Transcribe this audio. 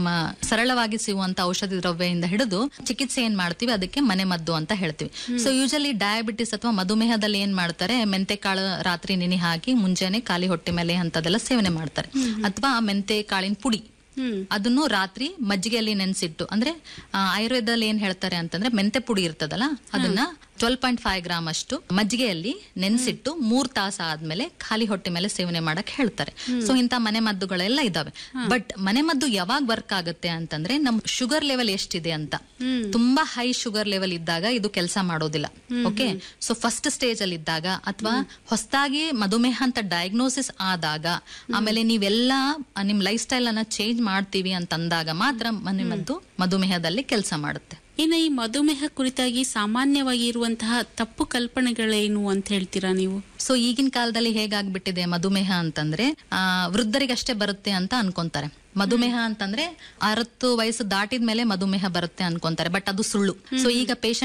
ನಮ್ಮ ಸರಳವಾಗಿ ಸಿಗುವಂತ ಔಷಧಿ ದ್ರವ್ಯದಿಂದ ಹಿಡಿದು ಚಿಕಿತ್ಸೆ ಏನ್ ಮಾಡ್ತೀವಿ ಅದಕ್ಕೆ ಮನೆ ಮದ್ದು ಅಂತ ಹೇಳ್ತೀವಿ ಸೊ ಯೂಶಲಿ ಡಯಾಬಿಟಿಸ್ ಅಥವಾ ಮಧುಮೇಹದಲ್ಲಿ ಏನ್ ಮಾಡ್ತಾರೆ ಮೆಂತೆ ಕಾಳು ರಾತ್ರಿ ನೆನೆ ಹಾಕಿ ಮುಂಜಾನೆ ಖಾಲಿ ಹೊಟ್ಟೆ ಮೇಲೆ ಅಂತದೆಲ್ಲ ಸೇವನೆ ಮಾಡ್ತಾರೆ ಅಥವಾ ಮೆಂತೆ ಕಾಳಿನ ಪುಡಿ ಹ್ಮ್ ಅದನ್ನು ರಾತ್ರಿ ಮಜ್ಜಿಗೆಯಲ್ಲಿ ನೆನೆಸಿಟ್ಟು ಅಂದ್ರೆ ಆ, ಆಯುರ್ವೇದದಲ್ಲಿ ಏನ್ ಹೇಳ್ತಾರೆ ಅಂತಂದ್ರೆ ಮೆಂತೆ ಪುಡಿ ಇರ್ತದಲ್ಲ ಅದನ್ನ ಟ್ವೆಲ್ ಪಾಯಿಂಟ್ ಫೈವ್ ಗ್ರಾಮ್ ಅಷ್ಟು ಮಜ್ಜಿಗೆಯಲ್ಲಿ ನೆನೆಸಿಟ್ಟು ಮೂರ್ ತಾಸ ಆದ್ಮೇಲೆ ಖಾಲಿ ಹೊಟ್ಟೆ ಮೇಲೆ ಸೇವನೆ ಮಾಡಕ್ ಹೇಳ್ತಾರೆ ಸೊ ಇಂತ ಮನೆ ಮದ್ದುಗಳೆಲ್ಲ ಇದಾವೆ ಬಟ್ ಮನೆ ಮದ್ದು ಯಾವಾಗ ವರ್ಕ್ ಆಗುತ್ತೆ ಅಂತಂದ್ರೆ ನಮ್ ಶುಗರ್ ಲೆವೆಲ್ ಎಷ್ಟಿದೆ ಅಂತ ತುಂಬಾ ಹೈ ಶುಗರ್ ಲೆವೆಲ್ ಇದ್ದಾಗ ಇದು ಕೆಲಸ ಮಾಡೋದಿಲ್ಲ ಓಕೆ ಸೊ ಫಸ್ಟ್ ಸ್ಟೇಜ್ ಅಲ್ಲಿ ಇದ್ದಾಗ ಅಥವಾ ಹೊಸದಾಗಿ ಮಧುಮೇಹ ಅಂತ ಡಯಾಗ್ನೋಸಿಸ್ ಆದಾಗ ಆಮೇಲೆ ನೀವೆಲ್ಲ ನಿಮ್ ಲೈಫ್ ಸ್ಟೈಲ್ ಅನ್ನ ಚೇಂಜ್ ಮಾಡ್ತೀವಿ ಅಂತ ಅಂದಾಗ ಮಾತ್ರ ಮನೆ ಮದ್ದು ಮಧುಮೇಹದಲ್ಲಿ ಕೆಲಸ ಮಾಡುತ್ತೆ ಇನ್ನು ಈ ಮಧುಮೇಹ ಕುರಿತಾಗಿ ಸಾಮಾನ್ಯವಾಗಿ ಇರುವಂತಹ ತಪ್ಪು ಕಲ್ಪನೆಗಳೇನು ಅಂತ ಹೇಳ್ತೀರಾ ನೀವು ಸೊ ಈಗಿನ ಕಾಲದಲ್ಲಿ ಹೇಗಾಗ್ಬಿಟ್ಟಿದೆ ಮಧುಮೇಹ ಅಂತಂದ್ರೆ ಆ ವೃದ್ಧರಿಗಷ್ಟೇ ಬರುತ್ತೆ ಅಂತ ಅನ್ಕೊಂತಾರೆ ಮಧುಮೇಹ ಅಂತಂದ್ರೆ ಅರವತ್ತು ವಯಸ್ಸು ದಾಟಿದ ಮೇಲೆ ಮಧುಮೇಹ ಬರುತ್ತೆ ಅನ್ಕೊಂತಾರೆ ಬಟ್ ಅದು ಸುಳ್ಳು ಸೊ ಈಗ ಪೇಷಂಟ್